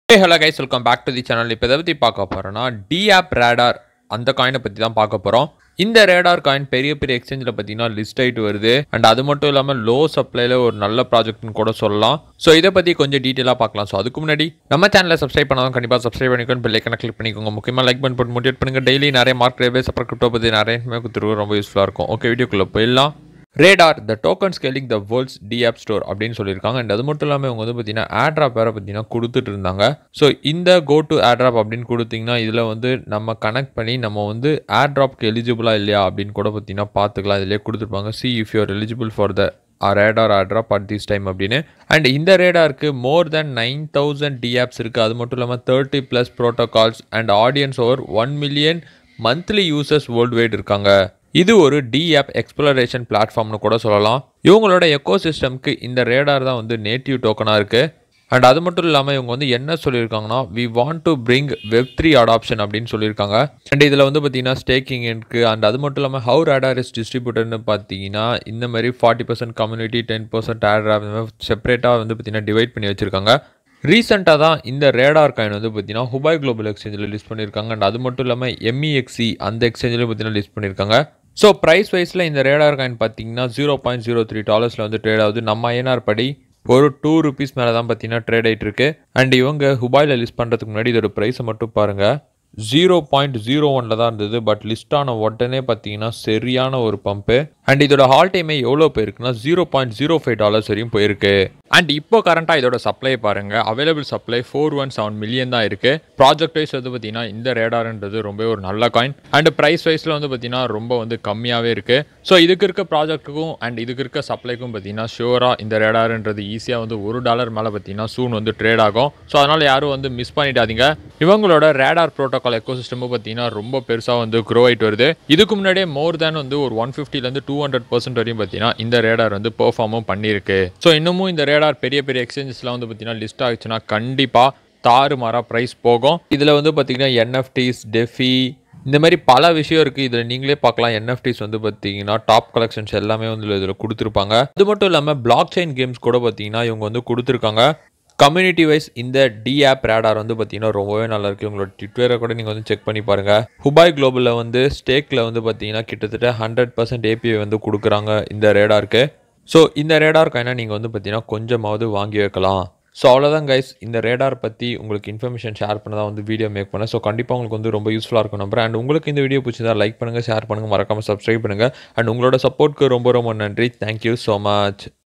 hey hello guys welcome back to the channel இப்போ எதை பற்றி பார்க்க போகிறோன்னா டி ஆப் ரேடார் அந்த காயினை பற்றி தான் பார்க்க போகிறோம் இந்த ரேடார் காயின் பெரிய பெரிய எக்ஸ்சேஞ்சில் பார்த்தீங்கன்னா லிஸ்ட் ஆகிட்டு வருது அண்ட் அது மட்டும் இல்லாமல் லோ சப்ளைல ஒரு நல்ல ப்ராஜெக்ட்னு கூட சொல்லலாம் ஸோ இதை பற்றி கொஞ்சம் டீட்டெயிலாக பார்க்கலாம் ஸோ அதுக்கு முன்னாடி நம்ம சேனலை சப்ஸ்கிரைப் பண்ணாலும் கண்டிப்பாக சப்ஸ்கிரைப் பண்ணிக்கணும் பெல் ஐக்கனை கிளிக் பண்ணிக்கோங்க முக்கியமாக லைக் பண்ணி போட்டு மோட்டிவேட் பண்ணுங்க டெய்லி நிறைய மார்க் ரேபேஸ் அப்புறம் கிரிப்டோ பற்றி நிறைய கொடுத்துருவோம் ரொம்ப யூஸ்ஃபுல்லாக இருக்கும் ஓகே வீடியோக்குள்ளே போயிடலாம் Radar the token scaling the world's T app store அப்படின்னு சொல்லியிருக்காங்க அண்ட் அது மட்டும் இல்லாமல் இவங்க வந்து பார்த்தீங்கன்னா ஆட்ராப் வேறு பார்த்தீங்கன்னா கொடுத்துட்டு இருந்தாங்க ஸோ இந்த கோ டு ஆட்ராப் அப்படின்னு கொடுத்தீங்கன்னா இதில் வந்து நம்ம கனெக்ட் பண்ணி நம்ம வந்து ஆட்ராப்க்கு எலிஜிபிளாக இல்லையா அப்படின்னு கூட பார்த்தீங்கன்னா பார்த்துக்கலாம் இதிலே கொடுத்துருப்பாங்க see if you're eligible for the Radar airdrop at this time அப்படின்னு அண்ட் இந்த ரேடாருக்கு மோர் தென் நைன் தௌசண்ட் டிஆப்ஸ் இருக்குது அது மட்டும் இல்லாமல் thirty plus protocols and audience over one million monthly users worldwide இருக்காங்க இது ஒரு டி ஆப் எக்ஸ்ப்ளரேஷன் பிளாட்ஃபார்ம்னு கூட சொல்லலாம் இவங்களோட எக்கோ சிஸ்டம்க்கு இந்த ரேடார் தான் வந்து நேட்டிவ் டோக்கனாக இருக்குது அண்ட் அது மட்டும் இல்லாமல் இவங்க வந்து என்ன சொல்லியிருக்காங்கன்னா we want to bring web three adoption அப்படின்னு சொல்லியிருக்காங்க அண்ட் இதில் வந்து பார்த்தீங்கன்னா ஸ்டேக்கிங் இருக்குது அண்ட் அது மட்டும் இல்லாமல் ஹவு ரேடார் இஸ் டிஸ்ட்ரிபியூட்டர்னு பார்த்தீங்கன்னா இந்த மாதிரி forty percent community ten percent airdrop செப்பரேட்டாக வந்து பார்த்தீங்கன்னா டிவைட் பண்ணி வச்சுருக்காங்க ரீசெண்டாக தான் இந்த ரேடார் காயின் வந்து பார்த்தீங்கன்னா ஹுபாய் குளோபல் எக்ஸ்சேஞ்சில் லிஸ்ட் பண்ணியிருக்காங்க அண்ட் அது மட்டும் இல்லாமல் எம்இஎக்சி அந்த எக்ஸ்சேஞ்சில் பார்த்தீங்கன்னா லிஸ்ட் பண்ணியிருக்காங்க ஸோ ப்ரைஸ் வைஸில் இந்த ரேடார் காயின் பார்த்தீங்கன்னா ஜீரோ பாயிண்ட் ஜீரோ த்ரீ டாலர்ஸில் வந்து ட்ரேட் ஆகுது நம்ம ஐஎன்ஆர் படி ஒரு டூ ருபீஸ் மேலே தான் பார்த்தீங்கன்னா ட்ரேட் ஆகிட்டு இருக்கு அண்ட் இவங்க ஹுபாயில் லிஸ்ட் பண்ணுறதுக்கு முன்னாடி இதோட ப்ரைஸை மட்டும் பாருங்கள் ஜீரோ பாயிண்ட் ஜீரோ ஒனில் தான் இருந்தது பட் லிஸ்ட் ஆன உடனே பார்த்தீங்கன்னா சரியான ஒரு பம்பு அண்ட் இதோட ஹால் டைமே எவ்வளோ போயிருக்குன்னா zero point zero five dollars வரையும் போயிருக்கு அண்ட் இப்போ கரண்ட்டாக இதோட சப்ளை பாருங்க available supply four one seven million தான் இருக்கு ப்ராஜெக்ட் வைஸ் வந்து பார்த்தீங்கன்னா இந்த ரேடார்ன்றது ரொம்ப ஒரு நல்ல காயின் அண்ட் ப்ரைஸ் வைஸில் வந்து பார்த்தீங்கன்னா ரொம்ப வந்து கம்மியாகவே இருக்கு ஸோ இதுக்கு இருக்க ப்ராஜெக்ட்டுக்கும் அண்ட் இதுக்கு இருக்க சப்ளைக்கும் பார்த்தீங்கன்னா ஷியூராக இந்த ரேடார்ன்றது ஈஸியாக வந்து ஒரு டாலர் மேலே பார்த்தீங்கன்னா சூன் வந்து ட்ரேட் ஆகும் ஸோ அதனால் யாரும் வந்து மிஸ் பண்ணிடாதீங்க இவங்களோட ரேடார் ப்ரோட்டோகால் எக்கோ சிஸ்டமும் பார்த்தீங்கன்னா ரொம்ப பெருசாக வந்து க்ரோ ஆகிட்டு வருது இதுக்கு முன்னாடியே மோர் தேன் வந்து ஒரு ஒன் ஃபிஃப்டிலேருந்து டூ ஹண்ட்ரட் பர்சன்ட் வரையும் பார்த்தீங்கன்னா இந்த ரேடார் வந்து பெர்ஃபார்மும் பண்ணியிருக்கு ஸோ இன்னமும் இந்த ரேடார் பெரிய பெரிய எக்ஸ்சேஞ்சஸ்லாம் வந்து பார்த்தீங்கன்னா லிஸ்ட் ஆகிடுச்சுன்னா கண்டிப்பாக தாறுமாறாக ப்ரைஸ் போகும் இதில் வந்து பார்த்தீங்கன்னா என்எஃப்டிஸ் டெஃபி இந்த மாதிரி பல விஷயம் இருக்குது இதில் நீங்களே பார்க்கலாம் என்எஃப்டிஸ் வந்து பார்த்தீங்கன்னா டாப் கலெக்ஷன்ஸ் எல்லாமே வந்து இதில் கொடுத்துருப்பாங்க அது மட்டும் இல்லாமல் பிளாக் செயின் கேம்ஸ் கூட பார்த்தீங்கன்னா இவங்க வந்து கொடுத்துருக்காங்க கம்யூனிட்டி வைஸ் இந்த டி ஆப் ரேடார் வந்து பார்த்தீங்கன்னா ரொம்பவே நல்லா இருக்குது உங்களோட ட்விட்டரை கூட நீங்கள் வந்து செக் பண்ணி பாருங்கள் ஹுபாய் குளோபலில் வந்து ஸ்டேக்கில் வந்து பார்த்தீங்கன்னா கிட்டத்தட்ட ஹண்ட்ரட் பர்சன்ட் ஏபிஐ வந்து கொடுக்குறாங்க இந்த ரேடாருக்கு ஸோ இந்த ரேடார் காயினா நீங்கள் வந்து பார்த்தீங்கன்னா கொஞ்சமாவது வாங்கி வைக்கலாம் ஸோ அவ்வளோதான் கைஸ் இந்த ரேடார் பற்றி உங்களுக்கு இன்ஃபர்மேஷன் ஷேர் பண்ண தான் வந்து வீடியோ மேக் பண்ணேன் ஸோ கண்டிப்பாக உங்களுக்கு வந்து ரொம்ப யூஸ்ஃபுல்லாக இருக்கும் நம்புறேன் அண்ட் உங்களுக்கு இந்த வீடியோ பிடிச்சதா லைக் பண்ணுங்கள் ஷேர் பண்ணுங்கள் மறக்காமல் சப்ஸ்கிரைப் பண்ணுங்கள் அண்ட் உங்களோட சப்போர்ட்க்கு ரொம்ப ரொம்ப நன்றி தேங்க்யூ ஸோ மச்